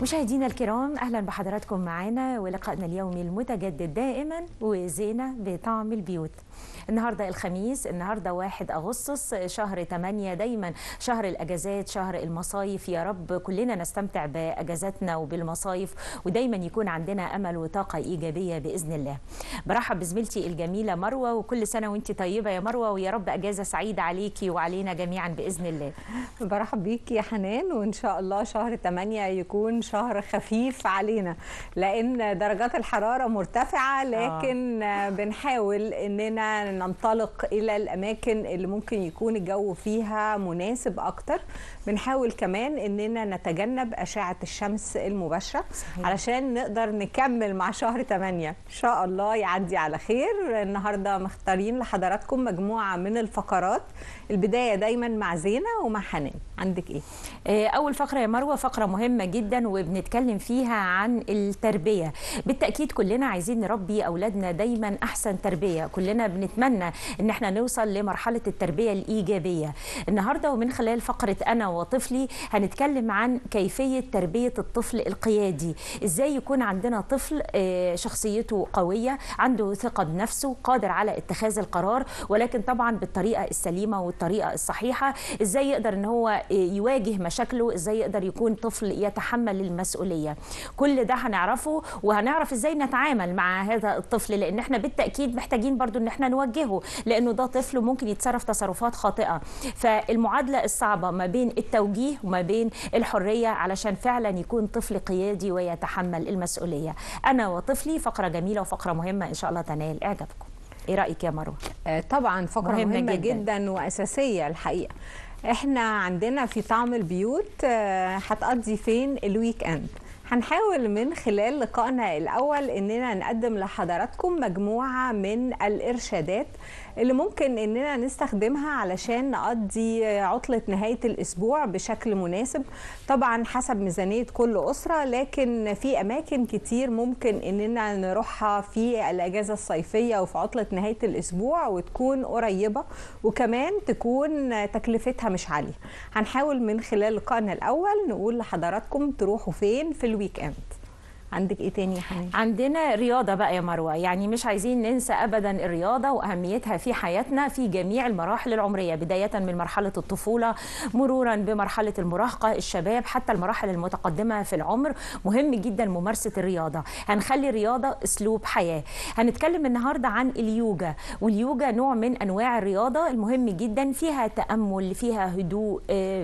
مشاهدينا الكرام اهلا بحضراتكم معنا ولقائنا اليومي المتجدد دائما وزينه بطعم البيوت النهارده الخميس النهارده 1 اغسطس شهر 8 دايما شهر الاجازات شهر المصايف يا رب كلنا نستمتع باجازاتنا وبالمصايف ودايما يكون عندنا امل وطاقه ايجابيه باذن الله برحب بزميلتي الجميله مروه وكل سنه وانت طيبه يا مروه ويا رب اجازه سعيده عليكي وعلينا جميعا باذن الله برحب بيك يا حنان وان شاء الله شهر 8 يكون شهر خفيف علينا لان درجات الحراره مرتفعه لكن آه. بنحاول اننا ننطلق الى الاماكن اللي ممكن يكون الجو فيها مناسب اكتر بنحاول كمان اننا نتجنب اشعه الشمس المباشره صحيح. علشان نقدر نكمل مع شهر 8 ان شاء الله يعدي على خير النهارده مختارين لحضراتكم مجموعه من الفقرات البدايه دايما مع زينه ومع حنان عندك ايه اول فقره يا مروه فقره مهمه جدا وبنتكلم فيها عن التربيه بالتاكيد كلنا عايزين نربي اولادنا دايما احسن تربيه كلنا بنتمنى ان احنا نوصل لمرحله التربيه الايجابيه النهارده ومن خلال فقره انا وطفلي هنتكلم عن كيفيه تربيه الطفل القيادي ازاي يكون عندنا طفل شخصيته قويه عنده ثقه بنفسه قادر على اتخاذ القرار ولكن طبعا بالطريقه السليمه والطريقه الصحيحه ازاي يقدر ان هو يواجه مشاكله ازاي يقدر يكون طفل يتحمل المسؤوليه كل ده هنعرفه وهنعرف ازاي نتعامل مع هذا الطفل لان احنا بالتاكيد محتاجين برضو ان احنا نوجهه لانه ده طفل ممكن يتصرف تصرفات خاطئه فالمعادله الصعبه ما بين التوجيه وما بين الحريه علشان فعلا يكون طفل قيادي ويتحمل المسؤوليه انا وطفلي فقره جميله وفقره مهمه ان شاء الله تنال اعجابكم ايه رايك يا مروه آه طبعا فقره مهمه, مهمة جدا. جدا واساسيه الحقيقه احنا عندنا في طعم البيوت هتقضي فين الويك اند هنحاول من خلال لقائنا الاول اننا نقدم لحضراتكم مجموعه من الارشادات اللي ممكن اننا نستخدمها علشان نقضي عطله نهايه الاسبوع بشكل مناسب طبعا حسب ميزانيه كل اسره لكن في اماكن كتير ممكن اننا نروحها في الاجازه الصيفيه وفي عطله نهايه الاسبوع وتكون قريبه وكمان تكون تكلفتها مش عاليه هنحاول من خلال لقائنا الاول نقول لحضراتكم تروحوا فين في الويك اند عندك ايه تاني يا حنان عندنا رياضه بقى يا مروه يعني مش عايزين ننسى ابدا الرياضه واهميتها في حياتنا في جميع المراحل العمريه بدايه من مرحله الطفوله مرورا بمرحله المراهقه الشباب حتى المراحل المتقدمه في العمر مهم جدا ممارسه الرياضه هنخلي الرياضه اسلوب حياه هنتكلم النهارده عن اليوجا واليوجا نوع من انواع الرياضه المهم جدا فيها تامل فيها هدوء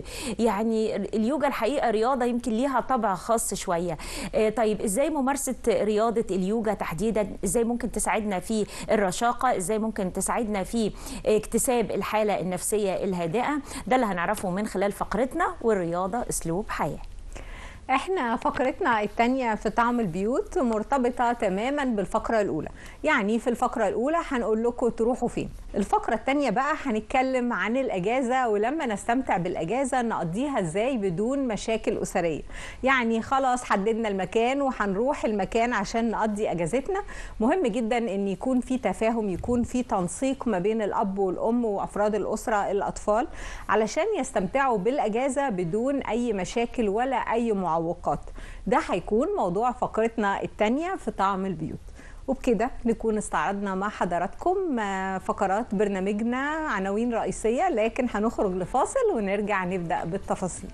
يعني اليوجا الحقيقه رياضه يمكن ليها طابع خاص شويه طيب ازاي ممارسه رياضه اليوجا تحديدا ازاي ممكن تساعدنا في الرشاقه ازاي ممكن تساعدنا في اكتساب الحاله النفسيه الهادئه ده اللي هنعرفه من خلال فقرتنا والرياضه اسلوب حياه احنا فقرتنا الثانيه في طعم البيوت مرتبطه تماما بالفقره الاولى يعني في الفقره الاولى هنقول لكم تروحوا فين الفقره الثانيه بقى هنتكلم عن الاجازه ولما نستمتع بالاجازه نقضيها ازاي بدون مشاكل اسريه يعني خلاص حددنا المكان وهنروح المكان عشان نقضي اجازتنا مهم جدا ان يكون في تفاهم يكون في تنسيق ما بين الاب والام وافراد الاسره الاطفال علشان يستمتعوا بالاجازه بدون اي مشاكل ولا اي معوقات المعوقات ده هيكون موضوع فقرتنا الثانيه في طعم البيوت وبكده نكون استعرضنا مع حضراتكم فقرات برنامجنا عناوين رئيسيه لكن هنخرج لفاصل ونرجع نبدا بالتفاصيل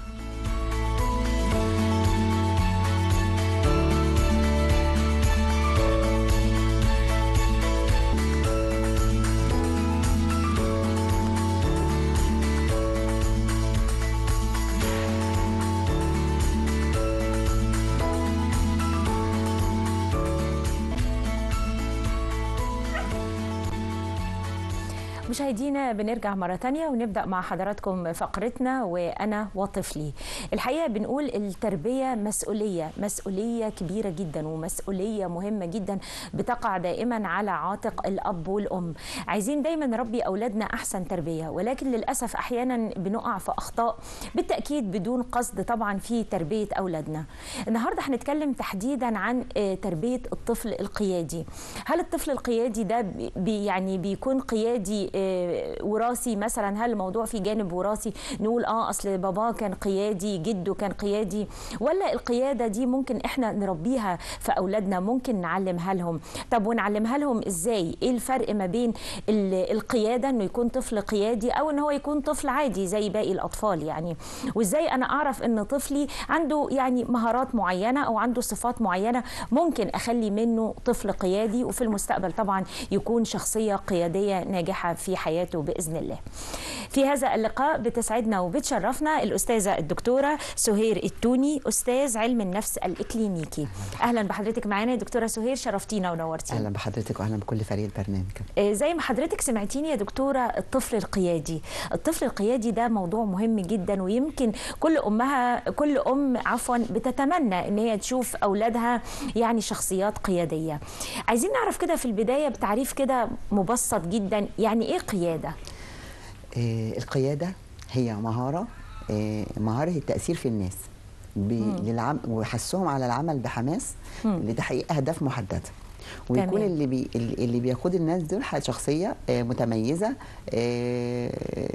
مشاهدينا بنرجع مرة تانية ونبدأ مع حضراتكم فقرتنا وأنا وطفلي الحقيقة بنقول التربية مسؤولية مسؤولية كبيرة جدا ومسؤولية مهمة جدا بتقع دائما على عاتق الأب والأم عايزين دايما نربي أولادنا أحسن تربية ولكن للأسف أحيانا بنقع في أخطاء بالتأكيد بدون قصد طبعا في تربية أولادنا النهاردة هنتكلم تحديدا عن تربية الطفل القيادي هل الطفل القيادي ده بي يعني بيكون قيادي آه، وراثي مثلا هل الموضوع في جانب وراثي نقول اه اصل باباه كان قيادي جده كان قيادي ولا القياده دي ممكن احنا نربيها في اولادنا ممكن نعلمها لهم طب ونعلمها لهم ازاي ايه الفرق ما بين ال- القياده انه يكون طفل قيادي او ان هو يكون طفل عادي زي باقي الاطفال يعني وازاي انا اعرف ان طفلي عنده يعني مهارات معينه او عنده صفات معينه ممكن اخلي منه طفل قيادي وفي المستقبل طبعا يكون شخصيه قياديه ناجحه في حياته باذن الله. في هذا اللقاء بتسعدنا وبتشرفنا الاستاذه الدكتوره سهير التوني استاذ علم النفس الاكلينيكي. اهلا بحضرتك معانا يا دكتوره سهير شرفتينا ونورتينا. اهلا بحضرتك واهلا بكل فريق البرنامج آه، زي ما حضرتك سمعتيني يا دكتورة الطفل القيادي الطفل القيادي ده موضوع مهم جدا ويمكن كل أمها كل أم عفوا بتتمنى إن هي تشوف أولادها يعني شخصيات قيادية عايزين نعرف كده في البداية بتعريف كده مبسط جدا يعني إيه قيادة آه القياده هي مهاره آه مهاره التاثير في الناس ب- للعم وحثهم على العمل بحماس لتحقيق اهداف محدده ويكون تمام. اللي بي اللي بيقود الناس دول حد- شخصيه آه متميزه آه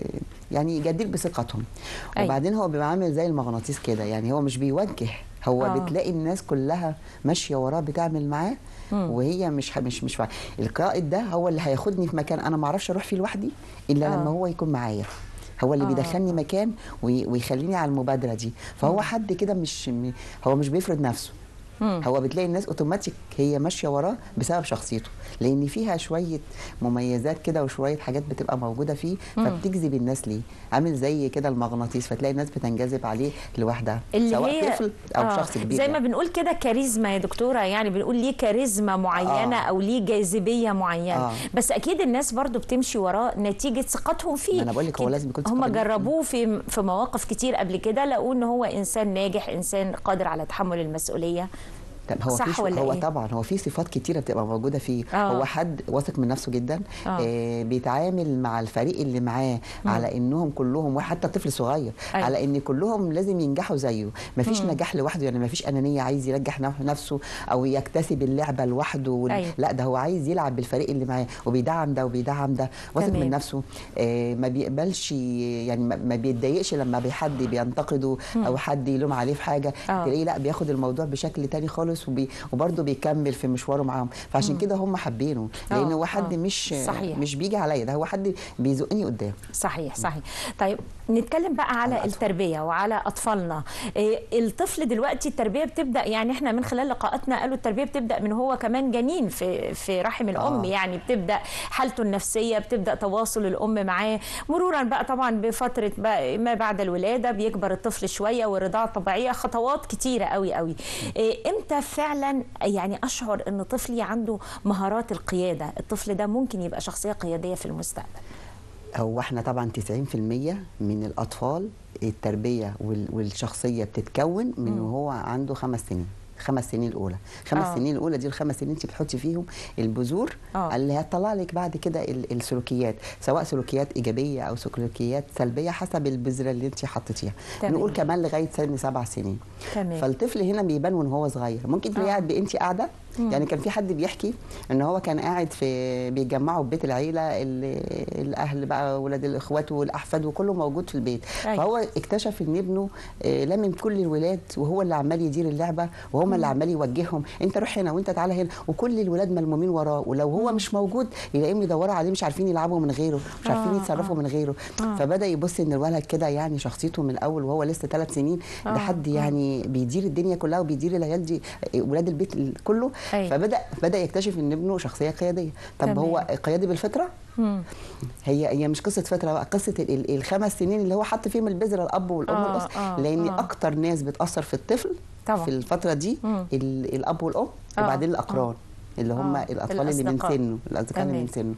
يعني جدير بثقتهم أيوة. وبعدين هو بيبقى عامل زي المغناطيس كده يعني هو مش بيوجه هو آه. آه. بتلاقي الناس كلها ماشيه وراه بتعمل معاه وهي مش مش مش فا- القائد ده هو اللي هياخدني في مكان انا ما اعرفش اروح فيه لوحدي الا آه. لما هو يكون معايا هو اللي آه. بيدخلني مكان وي- ويخليني على المبادره دي فهو حد كده مش م- هو مش بيفرض نفسه هو بتلاقي الناس اوتوماتيك هي ماشيه وراه بسبب شخصيته لان فيها شويه مميزات كده وشويه حاجات بتبقى موجوده فيه فبتجذب الناس ليه عامل زي كده المغناطيس فتلاقي الناس بتنجذب عليه لوحدها اللي سواء هي طفل او آه، شخص كبير زي ما يعني. بنقول كده كاريزما يا دكتوره يعني بنقول ليه كاريزما معينه آه. او ليه جاذبيه معينه آه. بس اكيد الناس برضو بتمشي وراه نتيجه ثقتهم فيه ما أنا بقول لك هو كده. لازم يكون ثقة هم بالنسبة. جربوه في في مواقف كتير قبل كده لقوا ان هو انسان ناجح انسان قادر على تحمل المسؤوليه طب هو صح في شو- ولا هو إيه؟ طبعا هو في صفات كتيره بتبقى موجوده فيه آه. هو حد واثق من نفسه جدا آه. آه بيتعامل مع الفريق اللي معاه على انهم كلهم وحتى طفل صغير أيوة. على ان كلهم لازم ينجحوا زيه مفيش نجاح لوحده يعني مفيش انانيه عايز ينجح نف- نفسه او يكتسب اللعبه لوحده وال... أيوة. لا ده هو عايز يلعب بالفريق اللي معاه وبيدعم ده وبيدعم ده واثق تمام. من نفسه آه ما بيقبلش يعني ما ما بيتضايقش لما حد بينتقده او حد يلوم عليه في حاجه آه. تلاقيه لا بياخد الموضوع بشكل تاني خالص وبي وبرضه بيكمل في مشواره معاهم فعشان كده هم حابينه لان آه، هو حد آه. مش صحيح. مش بيجي عليا ده هو حد بيزقني قدام صحيح صحيح طيب نتكلم بقى على الأطفال. التربيه وعلى اطفالنا إيه الطفل دلوقتي التربيه بتبدا يعني احنا من خلال لقاءاتنا قالوا التربيه بتبدا من هو كمان جنين في في رحم الام آه. يعني بتبدا حالته النفسيه بتبدا تواصل الام معاه مرورا بقى طبعا بفتره بقى ما بعد الولاده بيكبر الطفل شويه والرضاعه الطبيعيه خطوات كتيره قوي قوي إيه امتى فعلا يعني اشعر ان طفلي عنده مهارات القياده الطفل ده ممكن يبقى شخصيه قياديه في المستقبل هو احنا طبعا 90% من الاطفال التربيه وال- والشخصيه بتتكون من وهو عنده خمس سنين خمس سنين الاولى خمس آه. سنين الاولى دي الخمس سنين انت بتحطي فيهم البذور آه. اللي هتطلع لك بعد كده ال- السلوكيات سواء سلوكيات ايجابيه او سلوكيات سلبيه حسب البذره اللي انت حطيتيها تمام. نقول كمان لغايه سن سبع سنين تمام. فالطفل هنا بيبان وان هو صغير ممكن تلاقيه آه. قاعد انت قاعده يعني كان في حد بيحكي ان هو كان قاعد في بيتجمعوا في بيت العيله ال- الاهل بقى ولاد الاخوات والاحفاد وكله موجود في البيت أيوة. فهو اكتشف ان ابنه آه، لمم كل الولاد وهو اللي عمال يدير اللعبه وهم اللي عمال يوجههم انت روح هنا وانت تعالى هنا وكل الولاد ملمومين وراه ولو هو مش موجود يلاقيهم يدوروا عليه مش عارفين يلعبوا من غيره مش عارفين آه، يتصرفوا من غيره فبدا يبص ان الولد كده يعني شخصيته من الاول وهو لسه ثلاث سنين آه، ده حد آه. يعني بيدير الدنيا كلها وبيدير العيال دي آه، ولاد البيت كله أيوة. فبدا بدا يكتشف ان ابنه شخصيه قياديه طب تمام. هو قيادي بالفطره مم. هي هي مش قصه فتره بقى قصه ال- ال- الخمس سنين اللي هو حط فيهم البذره الاب والام آه، والاسره آه، لان آه. اكتر ناس بتاثر في الطفل طبعا. في الفتره دي مم. ال- الاب والام آه، وبعدين الاقران اللي هم آه، الاطفال اللي من الأصدقاء. سنه الاصدقاء اللي تمام. من سنه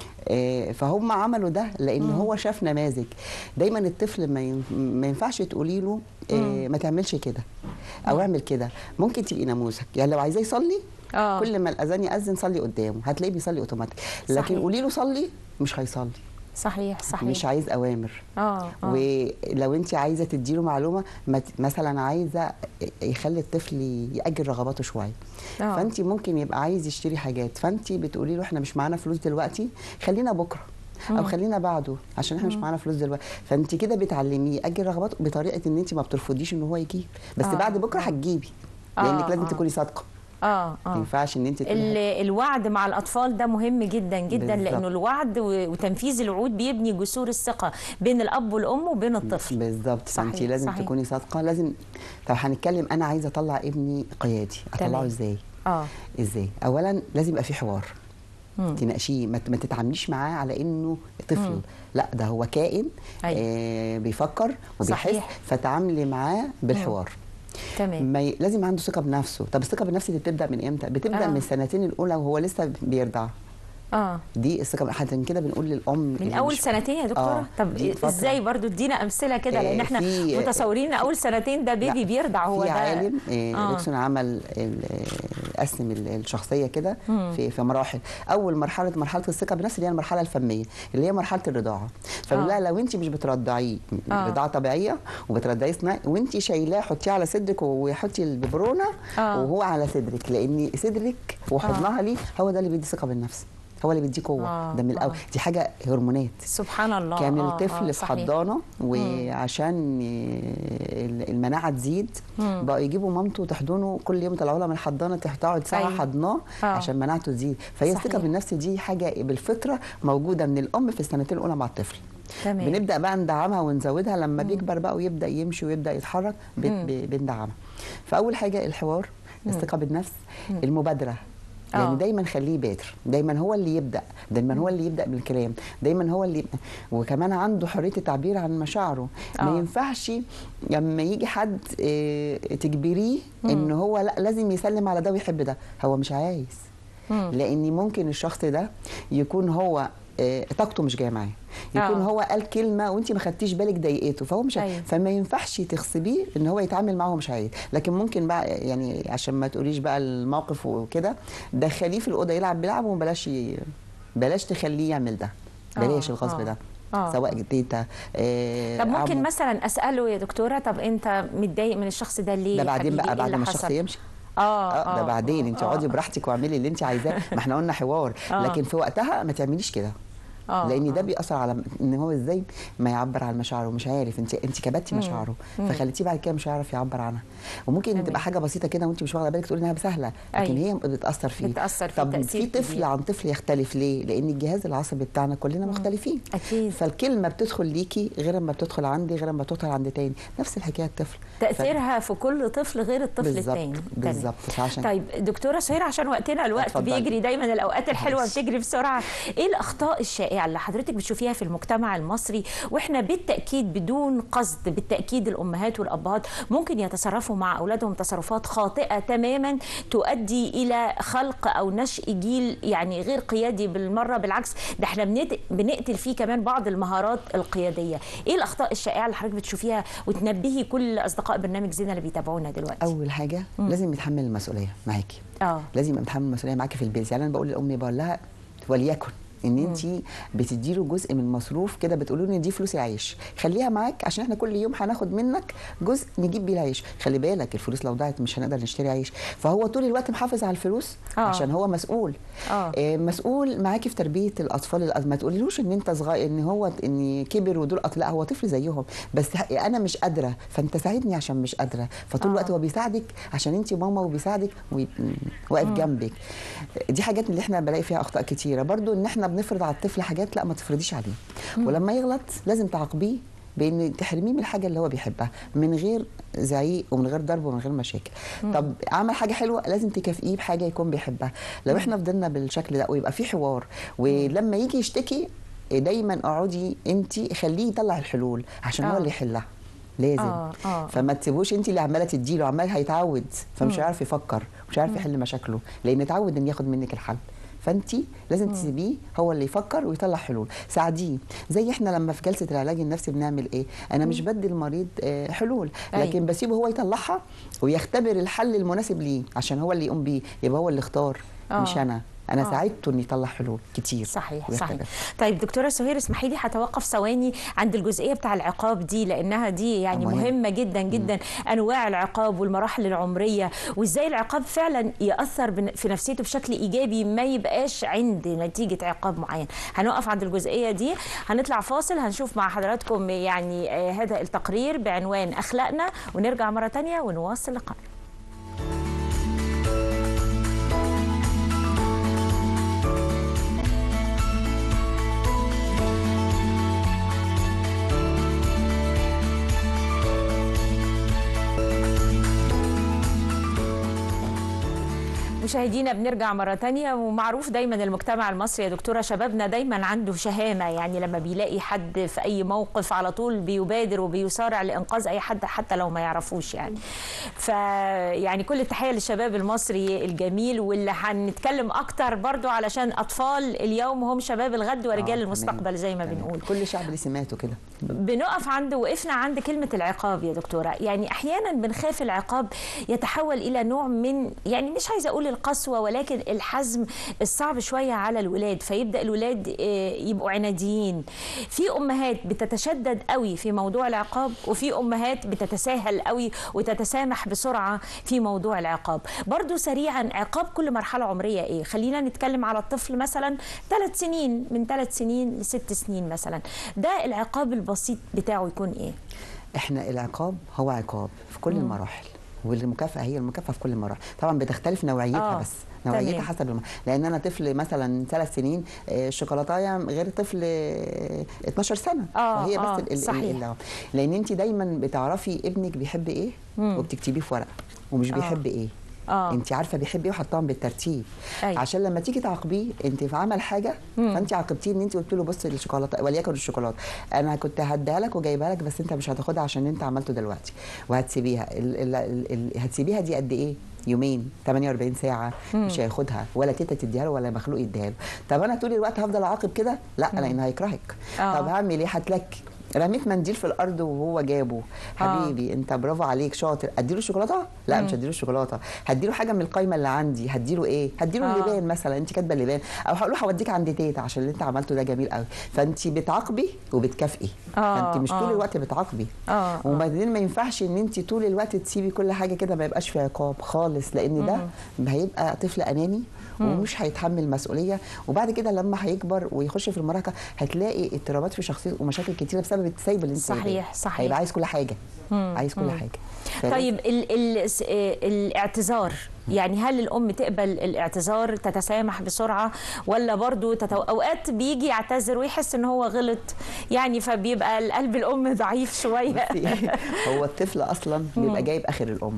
آه، فهم عملوا ده لان هو شاف نماذج دايما الطفل ما ين- ما ينفعش تقولي له آه، ما تعملش كده او اعمل كده ممكن تبقي ناموسك يعني لو عايزاه يصلي آه. كل ما الاذان ياذن صلي قدامه هتلاقيه بيصلي اوتوماتيك صحيح. لكن قولي له صلي مش هيصلي صحيح صحيح مش عايز اوامر اه آه. ولو انت عايزه تديله معلومه ما ت- مثلا عايزه يخلي الطفل ياجل رغباته شويه آه. فانت ممكن يبقى عايز يشتري حاجات فانت بتقولي له احنا مش معانا فلوس دلوقتي خلينا بكره او خلينا بعده عشان احنا مش معانا فلوس دلوقتي فانت كده بتعلميه اجل رغباته بطريقه ان انت ما بترفضيش ان هو يجيب بس آه. بعد بكره هتجيبي آه، لانك لازم آه. تكوني صادقه اه ما اه ينفعش ان انت تقولي ال- الوعد مع الاطفال ده مهم جدا جدا بالظبط. لانه الوعد و- وتنفيذ الوعود بيبني جسور الثقه بين الاب والام وبين الطفل بالظبط فانت صحيح، لازم صحيح. تكوني صادقه لازم طب هنتكلم انا عايزه اطلع ابني قيادي اطلعه تمام. ازاي اه ازاي اولا لازم يبقى في حوار مم. تناقشيه ما ت- ما تتعامليش معاه على انه طفل لا ده هو كائن أيوة. آه بيفكر وبيحس صحيح. فتعاملي معاه بالحوار تمام ما ي... لازم عنده ثقه بنفسه طب الثقه بالنفس دي بتبدا من امتى بتبدا آه. آه. من السنتين الاولى وهو لسه بيرضع اه دي الثقه عشان كده بنقول للام من اللي اول مش- سنتين يا دكتوره آه، طب دي فترة. ازاي برضو ادينا امثله كده لان آه، احنا في- متصورين إن اول سنتين ده بيبي لا، بيرضع هو في ده عالم آه. آه. ريكسون عمل ال- آه، قسم ال- الشخصيه كده في في مراحل اول مرحله مرحله الثقه بالنفس اللي هي المرحله الفميه اللي هي مرحله الرضاعه فبقول لها لو انت مش بترضعيه آه. رضاعه طبيعيه وبترضعيه صناعي وانت شايلاه حطيه على صدرك وحطي الببرونه آه. وهو على صدرك لان صدرك وحضنها ليه هو ده اللي بيدي ثقه بالنفس هو اللي بيديه قوه آه، ده من الاول آه. دي حاجه هرمونات سبحان الله كان آه، الطفل آه، في صحيح. حضانه وعشان ال- المناعه تزيد بقوا يجيبوا مامته تحضنه كل يوم يطلعوا لها من الحضانه تقعد ساعه أيوة. حضناه آه. عشان مناعته تزيد فهي صحيح. الثقه بالنفس دي حاجه بالفطره موجوده من الام في السنتين الاولى مع الطفل تمام بنبدا بقى ندعمها ونزودها لما بيكبر بقى ويبدا يمشي ويبدا يتحرك ب- ب- بندعمها فاول حاجه الحوار الثقه بالنفس المبادره آه. يعني دايما خليه يبادر دايما هو اللي يبدا دايما هو اللي يبدا بالكلام دايما هو اللي يبقى وكمان عنده حريه التعبير عن مشاعره آه. ما ينفعش لما يجي حد آه، تجبريه ان هو لا لازم يسلم على ده ويحب ده هو مش عايز مم. لان ممكن الشخص ده يكون هو آه، طاقته مش جايه معاه يكون آه. هو قال كلمه وانت ما خدتيش بالك ضايقته فهو مش أيوة. فما ينفعش تغصبيه ان هو يتعامل معاه مش عايز لكن ممكن بقى يعني عشان ما تقوليش بقى الموقف وكده دخليه في الاوضه يلعب بيلعب وبلاش ي... بلاش تخليه يعمل ده بلاش آه، الغصب آه. ده آه. سواء تيتا آه طب ممكن عمو. مثلا اساله يا دكتوره طب انت متضايق من الشخص ده ليه ده يا بعدين حبيبي؟ بقى إيه بعد اللي ما الشخص حصل؟ يمشي اه اه ده بعدين انت آه. اقعدي براحتك واعملي اللي انت عايزاه ما احنا قلنا حوار آه. لكن في وقتها ما تعمليش كده آه، لان ده آه. بيأثر على ان هو ازاي ما يعبر عن مشاعره مش عارف انت انت كبتي مشاعره فخليتيه بعد كده مش هيعرف يعبر عنها وممكن تمام. تبقى حاجه بسيطه كده وانت مش واخده بالك تقولي انها سهله لكن أيوة. هي بتاثر فيه بتأثر فيه طب تأثير في طفل كبير. عن طفل يختلف ليه لان الجهاز العصبي بتاعنا كلنا مختلفين أكيد. فالكلمه بتدخل ليكي غير ما بتدخل عندي غير ما بتدخل عند تاني نفس الحكايه الطفل تاثيرها في كل طفل غير الطفل بالظبط، الثاني بالظبط. فعشان- طيب دكتوره سهير عشان وقتنا الوقت اتفضلي. بيجري دايما الاوقات الحلوه ماشي. بتجري بسرعه ايه الاخطاء الشائعه اللي حضرتك بتشوفيها في المجتمع المصري واحنا بالتاكيد بدون قصد بالتاكيد الامهات والابهات ممكن يتصرفوا مع اولادهم تصرفات خاطئه تماما تؤدي الى خلق او نشء جيل يعني غير قيادي بالمره بالعكس ده احنا بنت- بنقتل فيه كمان بعض المهارات القياديه ايه الاخطاء الشائعه اللي حضرتك بتشوفيها وتنبهي كل اصدقاء برنامج زينه اللي بيتابعونا دلوقتي اول حاجه لازم يتحمل المسؤوليه معاكي اه لازم يبقى متحمل المسؤوليه معاكي في البيت يعني انا بقول لامي بقول لها وليكن ان انت بتدي له جزء من المصروف كده بتقولوا له ان دي فلوس العيش خليها معاك عشان احنا كل يوم هناخد منك جزء نجيب بيه العيش خلي بالك الفلوس لو ضاعت مش هنقدر نشتري عيش فهو طول الوقت محافظ على الفلوس آه. عشان هو مسؤول آه. آه، مسؤول معاكي في تربيه الاطفال الأ- ما تقوليلوش ان انت صغير ان هو ان كبر ودول أط- لا هو طفل زيهم بس ه- انا مش قادره فانت ساعدني عشان مش قادره فطول آه. الوقت هو بيساعدك عشان انت ماما وبيساعدك وي- واقف جنبك دي حاجات اللي احنا بلاقي فيها اخطاء كتيره برضو ان احنا بنفرض على الطفل حاجات لا ما تفرضيش عليه ولما يغلط لازم تعاقبيه بان تحرميه من الحاجه اللي هو بيحبها من غير زعيق ومن غير ضرب ومن غير مشاكل طب عمل حاجه حلوه لازم تكافئيه بحاجه يكون بيحبها لو احنا فضلنا بالشكل ده ويبقى في حوار ولما يجي يشتكي دايما اقعدي انت خليه يطلع الحلول عشان آه. هو اللي يحلها لازم آه، آه. فما تسيبوش انت اللي عماله تديله عمال هيتعود فمش هيعرف يفكر مش هيعرف يحل مشاكله لان اتعود ان ياخد منك الحل فانت لازم تسيبيه هو اللي يفكر ويطلع حلول ساعديه زي احنا لما في جلسه العلاج النفسي بنعمل ايه انا مش بدي المريض آه، حلول أيوة. لكن بسيبه هو يطلعها ويختبر الحل المناسب ليه عشان هو اللي يقوم بيه يبقى هو اللي اختار آه. مش انا انا آه. ساعدته انه يطلع حلول كتير صحيح ويحتاج- صحيح طيب دكتوره سهير اسمحي لي هتوقف ثواني عند الجزئيه بتاع العقاب دي لانها دي يعني مهم. مهمه جدا جدا انواع العقاب والمراحل العمريه وازاي العقاب فعلا ياثر بن- في نفسيته بشكل ايجابي ما يبقاش عند نتيجه عقاب معين هنقف عند الجزئيه دي هنطلع فاصل هنشوف مع حضراتكم يعني آه، هذا التقرير بعنوان اخلاقنا ونرجع مره تانية ونواصل لقاء مشاهدينا بنرجع مرة تانية ومعروف دايما المجتمع المصري يا دكتورة شبابنا دايما عنده شهامة يعني لما بيلاقي حد في أي موقف على طول بيبادر وبيسارع لإنقاذ أي حد حتى لو ما يعرفوش يعني فيعني كل التحية للشباب المصري الجميل واللي هنتكلم أكتر برضو علشان أطفال اليوم هم شباب الغد ورجال آه، تمام. المستقبل زي ما تمام. بنقول كل شعب ليه سماته كده بنقف عند وقفنا عند كلمة العقاب يا دكتورة يعني أحيانا بنخاف العقاب يتحول إلى نوع من يعني مش عايزة أقول القسوة ولكن الحزم الصعب شوية على الولاد فيبدأ الولاد آه، يبقوا عناديين في أمهات بتتشدد قوي في موضوع العقاب وفي أمهات بتتساهل قوي وتتسامح بسرعة في موضوع العقاب برضو سريعا عقاب كل مرحلة عمرية إيه خلينا نتكلم على الطفل مثلا ثلاث سنين من ثلاث سنين لست سنين مثلا ده العقاب البسيط بتاعه يكون إيه احنا العقاب هو عقاب في كل المراحل والمكافأة هي المكافأة في كل المراحل طبعا بتختلف نوعيتها آه، بس نوعيتها تمام. حسب الم... لان انا طفل مثلا ثلاث سنين آه، الشوكولاتايه غير طفل آه، 12 سنه آه، فهي آه، بس ال- ال- صحيح. ال- لان انت دايما بتعرفي ابنك بيحب ايه وبتكتبيه في ورقه ومش آه. بيحب ايه آه. انت عارفه بيحب ايه وحطاهم بالترتيب أيوة. عشان لما تيجي تعاقبيه انت في عمل حاجه فانت عاقبتيه ان انت قلت له بص الشوكولاته وليكن الشوكولاته انا كنت هديها لك وجايبها لك بس انت مش هتاخدها عشان انت عملته دلوقتي وهتسيبيها ال ال ال ال هتسيبيها دي قد ايه يومين 48 ساعه مش هياخدها ولا تيتا تديها له ولا مخلوق يديها له طب انا طول الوقت هفضل اعاقب كده لا لان هيكرهك آه. طب هعمل ايه هتلك رميت منديل في الارض وهو جابه حبيبي انت برافو عليك شاطر اديله شوكولاته لا مش هديله شوكولاته هديله حاجه من القايمه اللي عندي هديله ايه هديله آه. اللبان مثلا انت كاتبه اللبان او هقول له هوديك عند تيتا عشان اللي انت عملته ده جميل قوي فانت بتعاقبي وبتكافئي آه، فانت مش طول آه. الوقت بتعاقبي آه، وبعدين ما ينفعش ان انت طول الوقت تسيبي كل حاجه كده ما يبقاش في عقاب خالص لان ده هيبقى طفل اناني ومش هيتحمل مسؤوليه وبعد كده لما هيكبر ويخش في المراهقه هتلاقي اضطرابات في شخصيته ومشاكل كتيره بسبب السايب اللي انت صحيح، سايباه. صحيح. هيبقى عايز كل حاجه عايز كل حاجه فلازم- طيب ال ال س- آه، الاعتذار يعني هل الام تقبل الاعتذار تتسامح بسرعه ولا برضو تتو... اوقات بيجي يعتذر ويحس ان هو غلط يعني فبيبقى القلب الام ضعيف شويه بصي، هو الطفل اصلا بيبقى جايب اخر الام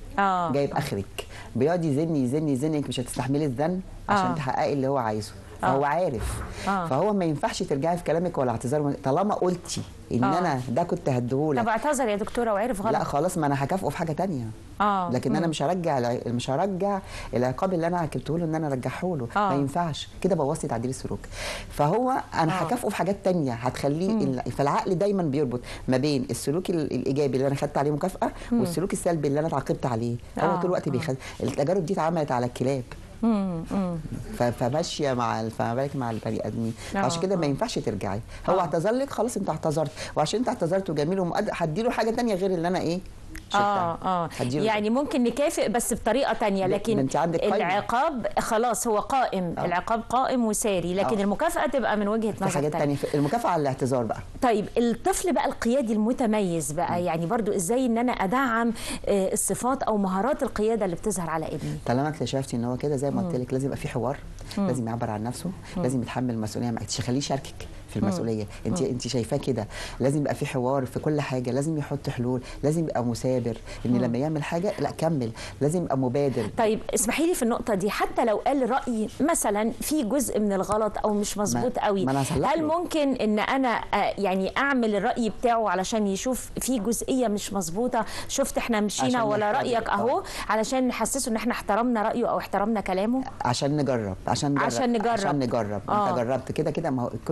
اه جايب اخرك بيقعد يزن يزن يزنك مش هتستحملي الزن عشان آه. تحققي اللي هو عايزه فهو عارف آه. فهو ما ينفعش ترجعي في كلامك ولا اعتذار طالما قلتي ان آه. انا ده كنت هديهولك طب اعتذر يا دكتوره وعرف غلط لا خلاص ما انا هكافئه في حاجه تانية اه لكن انا مش هرجع الع- مش هرجع العقاب اللي انا عاقبته له ان انا ارجعه له آه. ما ينفعش كده بوظتي تعديل السلوك فهو انا آه. هكافئه في حاجات تانية هتخليه ال- فالعقل دايما بيربط ما بين السلوك ال- الايجابي اللي انا خدت عليه مكافاه والسلوك السلبي اللي انا اتعاقبت عليه هو آه، طول الوقت بيخد التجارب دي اتعملت على الكلاب مم، مم. ف- فماشيه مع ال- فما بالك مع البني ادمين آه، عشان كده آه. ما ينفعش ترجعي هو آه. اعتذر لك خلاص انت اعتذرت وعشان انت اعتذرت وجميل ومؤدب هديله حاجه تانية غير اللي انا ايه شلتها. اه اه هديله يعني ممكن نكافئ بس بطريقه تانية لا، لكن ما انت عندك قايمة. العقاب خلاص هو قائم آه. العقاب قائم وساري لكن آه. المكافاه تبقى من وجهه في نظر حاجات تانية. تانية في- المكافاه على الاعتذار بقى طيب الطفل بقى القيادي المتميز بقى يعني برضو ازاي ان انا ادعم آه، الصفات او مهارات القياده اللي بتظهر على ابني طالما اكتشفتي ان هو كده زي ما قلت لك لازم يبقى في حوار لازم يعبر عن نفسه لازم يتحمل المسؤوليه معاك تخليه يشاركك في المسؤوليه انت انت شايفاه كده لازم يبقى في حوار في كل حاجه لازم يحط حلول لازم يبقى مثابر ان لما يعمل حاجه لا كمل لازم يبقى مبادر طيب اسمحي لي في النقطة دي حتى لو قال رأي مثلا في جزء من الغلط أو مش مظبوط ما- قوي ما أنا هصلح هل له. ممكن إن أنا آه، يعني أعمل الرأي بتاعه علشان يشوف في جزئية مش مظبوطة شفت إحنا مشينا عشان ولا نحتاج- رأيك آه. أهو علشان نحسسه إن إحنا احترمنا رأيه أو احترمنا كلامه عشان نجرب عشان نجرب عشان نجرب. عشان نجرب آه. انت جربت كده كده ما هو كل دي,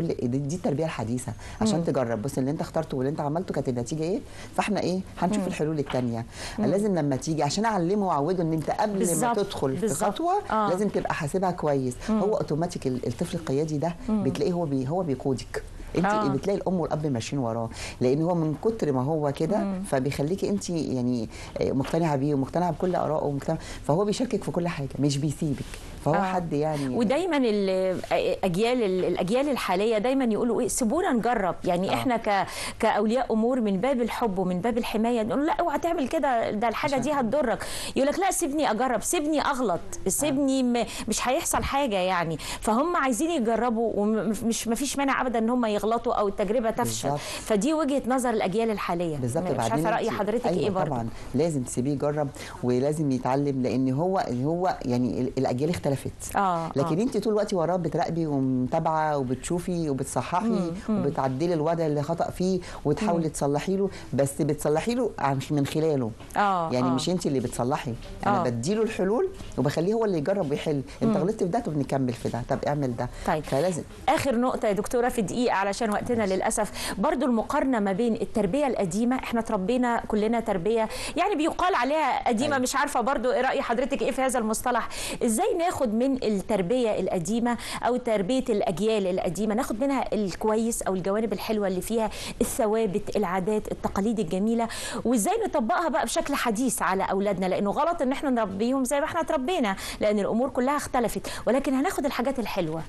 دي التربيه الحديثه عشان تجرب بص اللي انت اخترته واللي انت عملته كانت النتيجه ايه فاحنا ايه هنشوف الحلول الثانيه لازم لما تيجي عشان اعلمه واعوده ان انت قبل ما بالظبط، تدخل في بالظبط. خطوه آه. لازم تبقى حاسبها كويس هو اوتوماتيك ال- الطفل القيادي ده بتلاقيه هو بي هو بيقودك انت آه. آه. بتلاقي الام والاب ماشيين وراه لان هو من كتر ما هو كده فبيخليكي انت يعني آه، مقتنعه بيه ومقتنعه بكل ارائه ومقتنعه فهو بيشاركك في كل حاجه مش بيسيبك فهو آه. آه. حد يعني ودايما الاجيال الاجيال الحاليه دايما يقولوا ايه سيبونا نجرب يعني آه. احنا ك كاولياء امور من باب الحب ومن باب الحمايه نقول لا اوعى تعمل كده ده الحاجه عشان- دي هتضرك يقول لك لا سيبني اجرب سيبني اغلط سيبني م... مش هيحصل حاجه يعني فهم عايزين يجربوا ومش ما فيش مانع ابدا ان هم يغلطوا او التجربه تفشل بالظبط. فدي وجهه نظر الاجيال الحاليه بالظبط مش وبعدين عارفه راي انت- حضرتك أيوة ايه برضه طبعا لازم تسيبيه يجرب ولازم يتعلم لان هو هو يعني ال- الاجيال اختلفت آه، لكن آه. انت طول الوقت وراه بتراقبي ومتابعه وبتشوفي وبتصححي وبتعدلي الوضع اللي خطا فيه وتحاولي تصلحي له بس بتصلحي له عن- من خلاله آه، يعني آه. مش انت اللي بتصلحي انا آه. بديله الحلول وبخليه هو اللي يجرب ويحل انت غلطت في ده طب نكمل في ده طب اعمل ده طيب. فلازم اخر نقطه يا دكتوره في دقيقه علشان وقتنا للاسف برضو المقارنه ما بين التربيه القديمه احنا تربينا كلنا تربيه يعني بيقال عليها قديمه أيوة. مش عارفه برضو ايه راي حضرتك ايه في هذا المصطلح ازاي ناخد من التربيه القديمه او تربيه الاجيال القديمه ناخد منها الكويس او الجوانب الحلوه اللي فيها الثوابت العادات التقاليد الجميله وازاي نطبقها بقى بشكل حديث على اولادنا لانه غلط ان احنا نربيهم زي ما احنا اتربينا لان الامور كلها اختلفت ولكن هناخد الحاجات الحلوه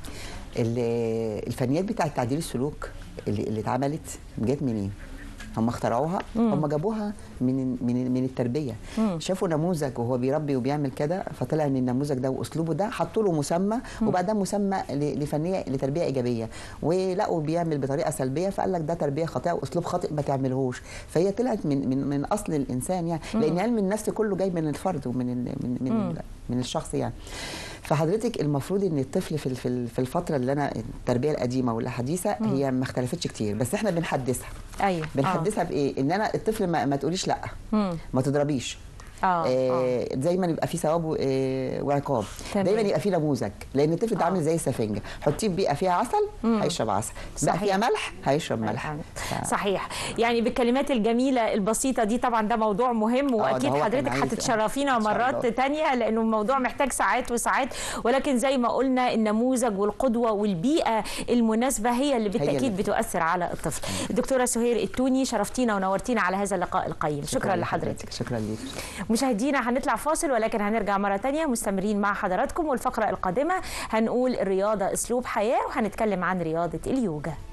ال- الفنيات بتاعه تعديل السلوك اللي, اللي اتعملت جت منين؟ هم اخترعوها هم جابوها من من من التربيه شافوا نموذج وهو بيربي وبيعمل كده فطلع ان النموذج ده واسلوبه ده حطوا له مسمى وبقى ده مسمى ل- لفنيه لتربيه ايجابيه ولقوا بيعمل بطريقه سلبيه فقال لك ده تربيه خاطئه واسلوب خاطئ ما تعملهوش فهي طلعت من من من اصل الانسان يعني لان علم النفس كله جاي من الفرد ومن ال من من, ال من الشخص يعني فحضرتك المفروض ان الطفل في ال- في ال- في الفتره اللي انا التربيه القديمه والحديثه هي ما اختلفتش كتير بس احنا بنحدثها ايوه بنحدثها بايه ان انا الطفل ما, ما تقوليش لا مم. ما تضربيش اه, آه. آه دايما يبقى في ثواب و- آه، وعقاب تمام. دايما يبقى في نموذج لان الطفل ده آه. عامل زي السفنجه حطيه في بيئه فيها عسل هيشرب عسل بقى صحيح. فيها ملح هيشرب ملح ف- صحيح يعني بالكلمات الجميله البسيطه دي طبعا ده موضوع مهم ده واكيد هو كان حضرتك عايز- هتتشرفينا إن شاء مرات الله. تانية لانه الموضوع محتاج ساعات وساعات ولكن زي ما قلنا النموذج والقدوه والبيئه المناسبه هي اللي بالتاكيد اللي- بتؤثر على الطفل الدكتوره سهير التوني شرفتينا ونورتينا على هذا اللقاء القيم شكرا لحضرتك شكرا ليك مشاهدينا هنطلع فاصل ولكن هنرجع مرة تانية مستمرين مع حضراتكم والفقرة القادمة هنقول الرياضة أسلوب حياة وهنتكلم عن رياضة اليوجا